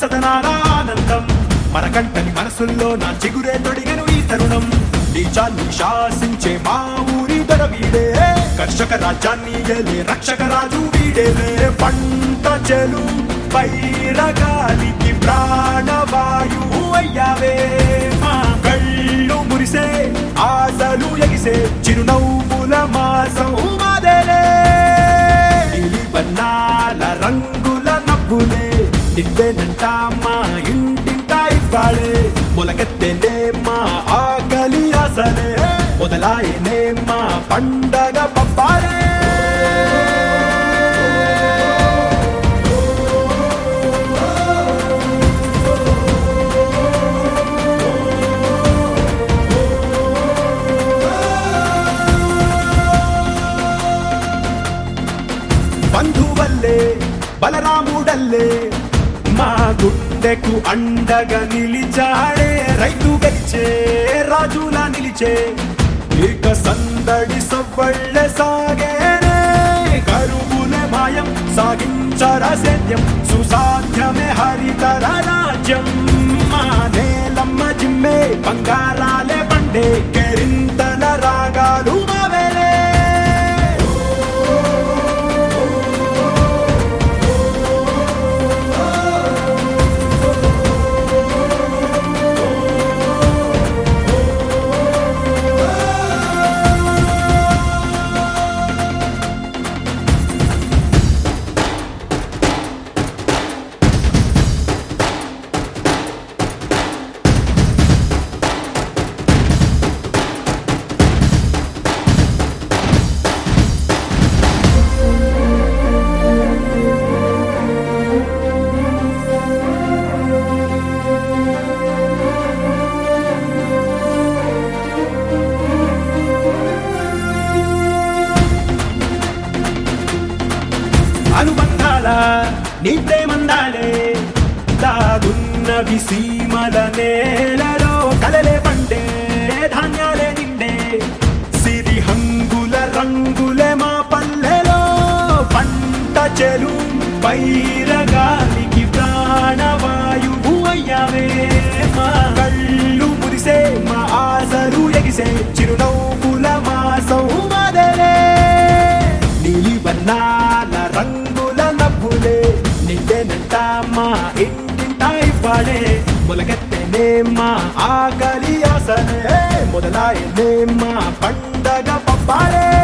పచ్చదనాల ఆనందం మనకంటని మనసుల్లో నా చిగురే తొడిగను ఈ తరుణం నీచాన్ని శాసించే మా ఊరి దొర వీడే కర్షక రాజ్యాన్ని ఏలే రక్షక రాజు వీడేలే పంట చెలు పైరగాలికి ప్రాణవాయువు అయ్యావే మా కళ్ళు మురిసే ఆశలు ఎగిసే చిరునవ్వుల మాసం మాదేలే నీలి బన్నాల రంగుల నవ్వులే నివ్వేనంట మా ఇంటింట ఇవ్వాలే మొలకెత్తేనే మా ఆకలి అసలే మొదలాయనే మా పండగ పప్పాలే బంధువల్లే బలరాముడల్లే మా గుండెకు అండగా నిలిచాడే రైతు గెలిచే రాజులా నిలిచే ఇక సందడి సవ్వళ్ళ సాగేనే కరువులే మాయం సాగించర సేద్యం సుసాధ్యమే హరితర రాజ్యం మా నేలమ్మ జిమ్మే బంగారాలే పండే కెరింతల రాగాలు మావేలే అనుబంధాల నీ ప్రేమందాలే దాగున్నవి సీమల నేలలో కలలే పండే ధాన్యాలే నిండే సిరి హంగుల రంగులే మా పల్లెలో పంట చెలు పైరగాలికి ప్రాణవాయువు అయ్యావే మా కళ్ళు మురిసే మా ఆశలు ఎగిసే చిరునవ్వుల మాసం మాదలే నీలి వర్ణాల రంగుల నవ్వులే నిండేనంట మా ఇంటింట ఇవ్వాడే మొలగెత్తేనే మా ఆకలి ఆసలే మొదలాయనే మా పండగ పప్పాడే